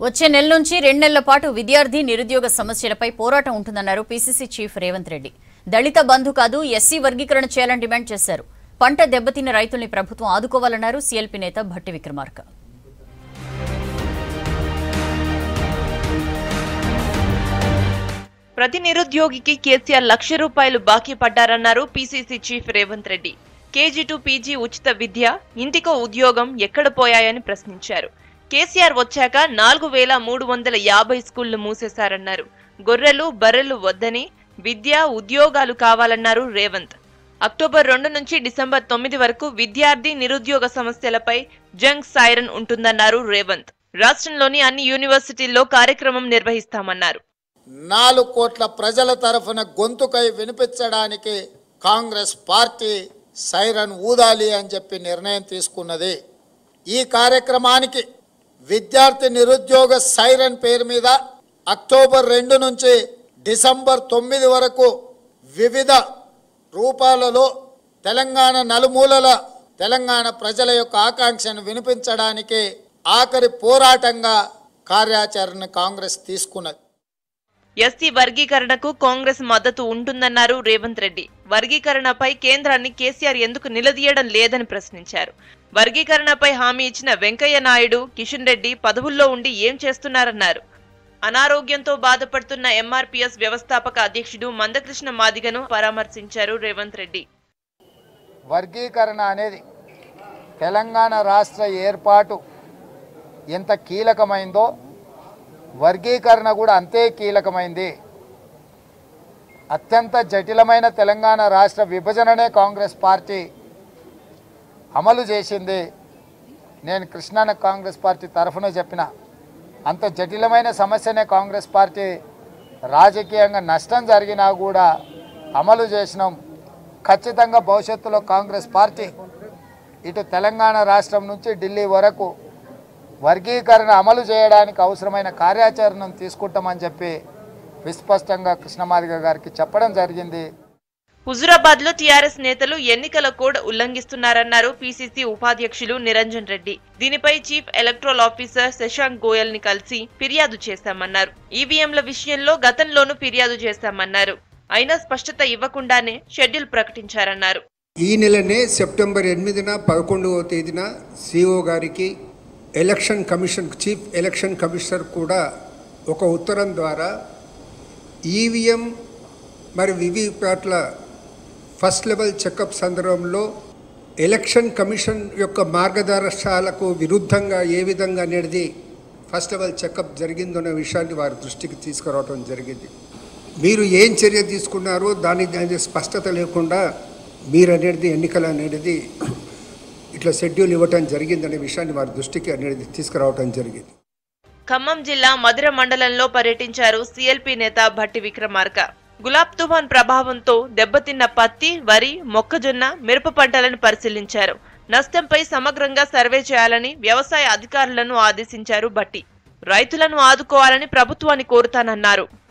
వచ్చే నెల నుంచి రెండు నెలల పాటు విద్యార్థి నిరుద్యోగ సమస్యలపై పోరాటం ఉంటుందన్నారు పీసీసీ చీఫ్ రేవంత్ రెడ్డి దళిత బంధు కాదు ఎస్సీ వర్గీకరణ చేయాలని డిమాండ్ చేశారు పంట దెబ్బతిన్న రైతుల్ని ప్రభుత్వం ఆదుకోవాలన్నారు సీఎల్పీ నేత భట్టి విక్రమార్క ప్రతి నిరుద్యోగికి కేసీఆర్ లక్ష రూపాయలు బాకీ పడ్డారన్నారు PCC chief Revanth Reddy KG to PG ఉచిత విద్య ఇంటికో ఉద్యోగం ఎక్కడ పోయాయని ప్రశ్నించారు కేసీఆర్ వచ్చాక నాలుగు వేల మూడు వందల యాభై స్కూళ్లు మూసేశారన్నారు గొర్రెలు బర్రెలు వద్దని విద్య ఉద్యోగాలు కావాలన్నారు రేవంత్ అక్టోబర్ రెండు నుంచి డిసెంబర్ తొమ్మిది వరకు విద్యార్థి నిరుద్యోగ సమస్యలపై జంగ్ సైరన్ ఉంటుందన్నారు రేవంత్ రాష్ట్రంలోని అన్ని యూనివర్సిటీల్లో కార్యక్రమం నిర్వహిస్తామన్నారు నాలుగు కోట్ల ప్రజల తరఫున గొంతుకై వినిపించడానికి కాంగ్రెస్ పార్టీ సైరన్ ఊదాలి అని చెప్పి నిర్ణయం తీసుకున్నది ఈ కార్యక్రమానికి విద్యార్థి నిరుద్యోగ సైరన్ పేరు మీద అక్టోబర్ రెండు నుంచి డిసెంబర్ తొమ్మిది వరకు వివిధ రూపాలలో తెలంగాణ నలుమూలల తెలంగాణ ప్రజల యొక్క ఆకాంక్షను వినిపించడానికి ఆఖరి పోరాటంగా కార్యాచరణ కాంగ్రెస్ తీసుకున్నది ఎస్సీ వర్గీకరణకు కాంగ్రెస్ మద్దతు ఉంటుందన్నారు రేవంత్ రెడ్డి వర్గీకరణపై కేంద్రాన్ని కేసీఆర్ ఎందుకు నిలదీయడం లేదని ప్రశ్నించారు వర్గీకరణపై హామీ ఇచ్చిన వెంకయ్య నాయుడు కిషన్ రెడ్డి పదవుల్లో ఉండి ఏం చేస్తున్నారన్నారు అనారోగ్యంతో బాధపడుతున్న ఎంఆర్పీఎస్ వ్యవస్థాపక అధ్యక్షుడు మందకృష్ణ మాదిగను పరామర్శించారు రేవంత్ రెడ్డి వర్గీకరణ అనేది తెలంగాణ రాష్ట్ర ఏర్పాటు ఎంత కీలకమైందో వర్గీకరణ కూడా అంతే కీలకమైంది అత్యంత జటిలమైన తెలంగాణ రాష్ట్ర విభజననే కాంగ్రెస్ పార్టీ అమలు చేసింది నేను కృష్ణాన కాంగ్రెస్ పార్టీ తరఫున చెప్పిన అంత జటిలమైన సమస్యనే కాంగ్రెస్ పార్టీ రాజకీయంగా నష్టం జరిగినా కూడా అమలు చేసినాం ఖచ్చితంగా భవిష్యత్తులో కాంగ్రెస్ పార్టీ ఇటు తెలంగాణ రాష్ట్రం నుంచి ఢిల్లీ వరకు వర్గీకరణ అమలు చేయడానికి అవసరమైన కార్యాచరణను తీసుకుంటామని చెప్పి విస్పష్టంగా కృష్ణమాదిగ గారికి చెప్పడం జరిగింది హుజురాబాద్ లో టీఆర్ఎస్ నేతలు ఎన్నికల కోడ్ ఉల్లంఘిస్తున్నారన్నారు పీసీసీ ఉపాధ్యక్షులు నిరంజన్ రెడ్డి దీనిపై chief electoral officer Shashank Goyal ని కలిసి ఫిర్యాదు చేశామన్నారు ఈవీఎంల విషయంలో గతంలోనూ ఫిర్యాదు చేశామన్నారు అయినా స్పష్టత ఇవ్వకుండానే షెడ్యూల్ ప్రకటించారన్నారు ఈ నెలనే సెప్టెంబర్ ఎనిమిదిన పదకొండవ తేదీన సిఓ గారికి election commission chief election commissioner కూడా ఒక ఉత్తరం ద్వారా ఈవీఎం మరి వివిప్యాట్ల ఫస్ట్ లెవెల్ చెకప్ సందర్భంలో ఎలక్షన్ కమిషన్ యొక్క మార్గదర్శకాలకు విరుద్ధంగా ఏ విధంగా అనేది ఫస్ట్ లెవెల్ చెకప్ జరిగిందనే విషయాన్ని వారి దృష్టికి తీసుకురావడం జరిగింది మీరు ఏం చర్య తీసుకున్నారో దాని దాని స్పష్టత లేకుండా మీరు అనేది ఎన్నికలు అనేది ఇట్లా షెడ్యూల్ ఇవ్వటం జరిగిందనే విషయాన్ని వారి దృష్టికి అనేది తీసుకురావటం జరిగింది ఖమ్మం జిల్లా మధుర మండలంలో పర్యటించారు సీఎల్పీ నేత భట్టి విక్రమార్క గులాబ్ తుఫాన్ ప్రభావంతో దెబ్బతిన్న పత్తి వరి మొక్కజొన్న మిరప పంటలను పరిశీలించారు నష్టంపై సమగ్రంగా సర్వే చేయాలని వ్యవసాయ అధికారులను ఆదేశించారు భట్టి రైతులను ఆదుకోవాలని ప్రభుత్వాన్ని కోరుతానన్నారు